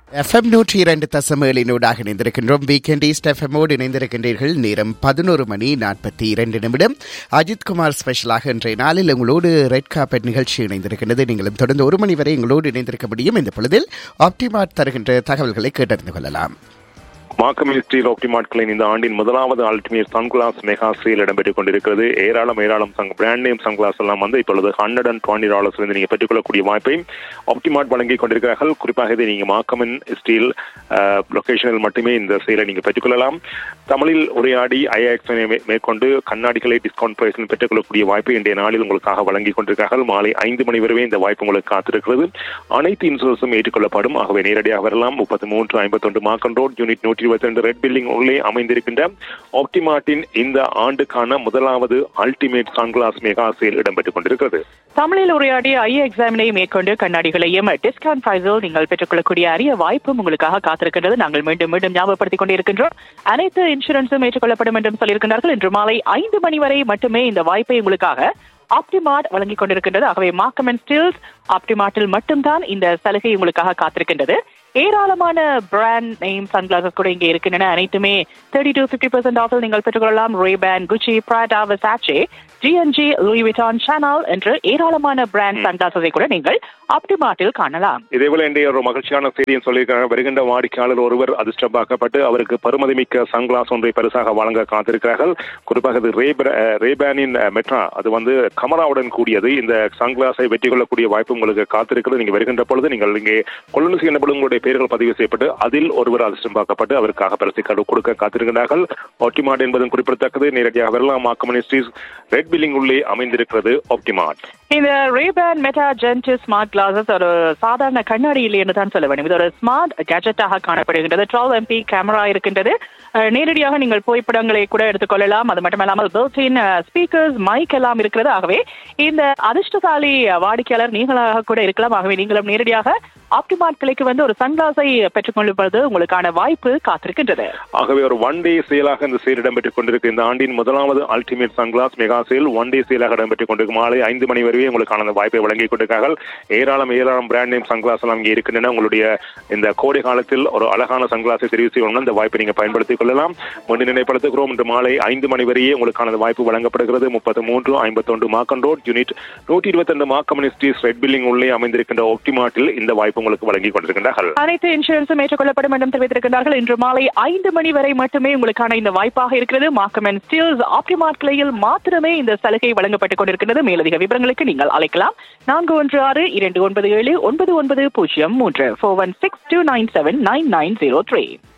FM நூற்றி இரண்டு தசம் ஏழினூடாக இணைந்திருக்கின்றோம் வீக்கெண்ட் ஈஸ்ட் எஃப்எம்மோடு இணைந்திருக்கின்றீர்கள் நேரம் பதினோரு மணி நாற்பத்தி இரண்டு நிமிடம் அஜித் குமார் ஸ்பெஷலாக இன்றைய நாளில் உங்களோடு ரெட் கார்பெட் நிகழ்ச்சி இணைந்திருக்கின்றது நீங்களும் தொடர்ந்து ஒரு மணி வரை எங்களோடு இணைந்திருக்க முடியும் இந்த பொழுதில் ஆப்டிமார்ட் தருகின்ற தகவல்களை கேட்டறிந்து கொள்ளலாம் மார்க்கம் ஸ்டீல் ஆப்டிமார்ட்களின் இந்த ஆண்டின் முதலாவது அல்டிமேட் சன்கிளாஸ் மெகா சேல் இடம்பெற்றுக் கொண்டிருக்கிறது ஏராளம் ஏராளம் சங் பிராண்ட் நேம் சன்கிளாஸ் எல்லாம் வந்து இப்பொழுது ஹண்ட்ரட் அண்ட் டுவெண்ட்டி டாலர்ஸ் இருந்து நீங்க பெற்றுக்கொள்ளக்கூடிய வாய்ப்பை ஆப்டிமார்ட் வழங்கி கொண்டிருக்கிறார்கள் குறிப்பாக இதை நீங்க மார்க்கமன் ஸ்டீல் லொகேஷனில் மட்டுமே இந்த சேலை நீங்க பெற்றுக்கொள்ளலாம் தமிழில் உரையாடி ஐஎக்ஸ் மேற்கொண்டு கண்ணாடிகளை டிஸ்கவுண்ட் பிரைஸில் பெற்றுக்கொள்ளக்கூடிய வாய்ப்பை இன்றைய நாளில் உங்களுக்காக வழங்கி கொண்டிருக்கிறார்கள் மாலை ஐந்து மணி வரை இந்த வாய்ப்பு உங்களுக்கு காத்திருக்கிறது அனைத்து இன்சூரன்ஸும் ஏற்றுக்கொள்ளப்படும் ஆகவே நேரடியாக வரலாம் முப்பத்தி மூன்று ஐம்பத்தொன்று மார்க்கன் ரோட் யூனிட் நூற்றி இருபத்தி ரெண்டு ரெட் பில்டிங் உள்ளே அமைந்திருக்கின்ற ஆப்டிமார்ட்டின் இந்த ஆண்டுக்கான முதலாவது அல்டிமேட் சன்கிளாஸ் மெகா சேல் இடம்பெற்றுக் கொண்டிருக்கிறது தமிழில் உரையாடி ஐ எக்ஸாமினை மேற்கொண்டு கண்ணாடிகளையும் டிஸ்கவுண்ட் பிரைஸில் நீங்கள் பெற்றுக்கொள்ளக்கூடிய அரிய வாய்ப்பும் உங்களுக்காக காத்திருக்கின்றது நாங்கள் மீண்டும் மீண்டும் ஞாபகப்படுத்திக் கொண்டிருக்கின்றோம் அனைத்து இன்சூரன்ஸும் ஏற்றுக்கொள்ளப்படும் என்றும் சொல்லியிருக்கிறார்கள் இன்று மாலை ஐந்து மணி வரை மட்டுமே இந்த வாய்ப்பை உங்களுக்காக ஆப்டிமார்ட் வழங்கிக் கொண்டிருக்கின்றது ஆகவே மார்க்கம் அண்ட் ஸ்டில்ஸ் ஆப்டிமார்ட்டில் மட்டும்தான் இந்த சலுகை உங்களுக்காக காத்திருக்கின்றது ஏராளமான பிராண்ட் நேம் சன்கிளாசஸ் கூட இங்கே இருக்கின்றன அனைத்துமே தேர்ட்டி டு பிப்டி பர்சன்ட் ஆஃபில் நீங்கள் பெற்றுக்கொள்ளலாம் Ray Ban Gucci Prada Versace G N G Louis Vuitton Chanel என்று ஏராளமான பிராண்ட் சன்கிளாசஸை கூட நீங்கள் ஆப்டிமார்ட்டில் காணலாம் இதேபோல இன்றைய ஒரு மகிழ்ச்சியான செய்தியும் சொல்லியிருக்கிறாங்க வருகின்ற வாடிக்கையாளர் ஒருவர் அதிர்ஷ்டமாக்கப்பட்டு அவருக்கு பருமதிமிக்க சன்கிளாஸ் ஒன்றை பரிசாக வழங்க காத்திருக்கிறார்கள் குறிப்பாக இது ரேப- அஹ், ரேபேனின் அஹ், மெட்ரா அது வந்து கமராவுடன் கூடியது இந்த சன்கிளாஸை வெற்றி கொள்ளக்கூடிய வாய்ப்பு உங்களுக்கு காத்திருக்கிறது நீங்க வருகின்ற பொழுது நீங்கள் இங்கே கொள்ளுநர் செய்யப்படும் உங்களுடைய பெயர்கள் பதிவு செய்யப்பட்டு அதில் ஒருவர் அதிர்ஷ்டம் பார்க்கப்பட்டு அவருக்காக பரிசு கடு கொடுக்க காத்திருக்கிறார்கள் ஆப்டிமார்ட் என்பதும் குறிப்பிடத்தக்கது நேரடியாக வரலாம் மாக்கமணி ஸ்ட்ரீட் ரெட் பில்லிங் உள்ளே அமைந்திருக்கிறது ஆப்டிமார்ட் இந்த Ray Ban Meta Gen smart glasses ஒரு சாதாரண கண்ணாடி இல்லை என்று தான் சொல்ல வேண்டும் இது ஒரு ஸ்மார்ட் கேஜெட்டாக காணப்படுகின்றது டுவெல் எம்பி கேமரா இருக்கின்றது அஹ், நேரடியாக நீங்கள் புகைப்படங்களை கூட எடுத்துக்கொள்ளலாம் அது மட்டுமல்லாமல் பில்டின் ஸ்பீக்கர்ஸ் மைக் எல்லாம் இருக்கிறது ஆகவே இந்த அதிர்ஷ்டசாலி வாடிக்கையாளர் நீங்களாக கூட இருக்கலாம் ஆகவே நீங்களும் நேரடியாக ஆப்டிமார்ட் கிளைக்கு வந்து ஒரு சன்கிளாஸை பெற்றுக்கொள்வது உங்களுக்கான வாய்ப்பு காத்திருக்கின்றது ஆகவே ஒரு ஒன் டே சேலாக இந்த சேல் இடம்பெற்றுக் கொண்டிருக்கு இந்த ஆண்டின் முதலாவது ultimate sunglass mega sale one day சேலாக இடம்பெற்றுக் கொண்டிருக்கு மாலை ஐந்து மணி வரையே உங்களுக்கான அந்த வாய்ப்பை வழங்கி கொண்டிருக்கார்கள் ஏராளம் ஏராளம் பிராண்ட் நேம் சன்கிளாஸ் எல்லாம் இங்கே இருக்கின்றன உங்களுடைய இந்த கோடை காலத்தில் ஒரு அழகான சன்கிளாஸை தெரிவு செய்யணும் இந்த வாய்ப்பை நீங்க பயன்படுத்திக் கொள்ளலாம் மீண்டும் நினைப்படுத்துகிறோம் இன்று மாலை ஐந்து மணி வரையே உங்களுக்கான அந்த வாய்ப்பு வழங்கப்படுகிறது முப்பத்தி மூன்று ஐம்பத்தொன்று மாக்கன் ரோட் யூனிட் நூற்றி இருபத்தி ரெண்டு மாக்கமணி ஸ்ட்ரீட் ரெட் பில்லிங் உள்ளே அமைந்திருக்கின்ற ஒப்டிமார்ட்டில் இந்த வாய்ப்பு உங்களுக்கு வழங்கி கொண்டிருக்கின்றார்கள் அனைத்து இன்சூரன்ஸும் ஏற்றுக்கொள்ளப்படும் என்றும் தெரிவித்திருக்கிறார்கள் இன்று மாலை ஐந்து மணி வரை மட்டுமே உங்களுக்கான இந்த வாய்ப்பாக இருக்கிறது மார்க்கம் அண்ட் ஸ்டீல்ஸ் ஆப்டிமார்ட் கிளையில் மாத்திரமே இந்த சலுகை வழங்கப்பட்டுக் கொண்டிருக்கிறது மேலதிக விவரங்களுக்கு நீங்கள் அழைக்கலாம் நான்கு ஒன்று ஆறு இரண்டு ஒன்பது ஏழு ஒன்பது ஒன்பது பூஜ்ஜியம் மூன்று four one six two nine seven nine nine zero three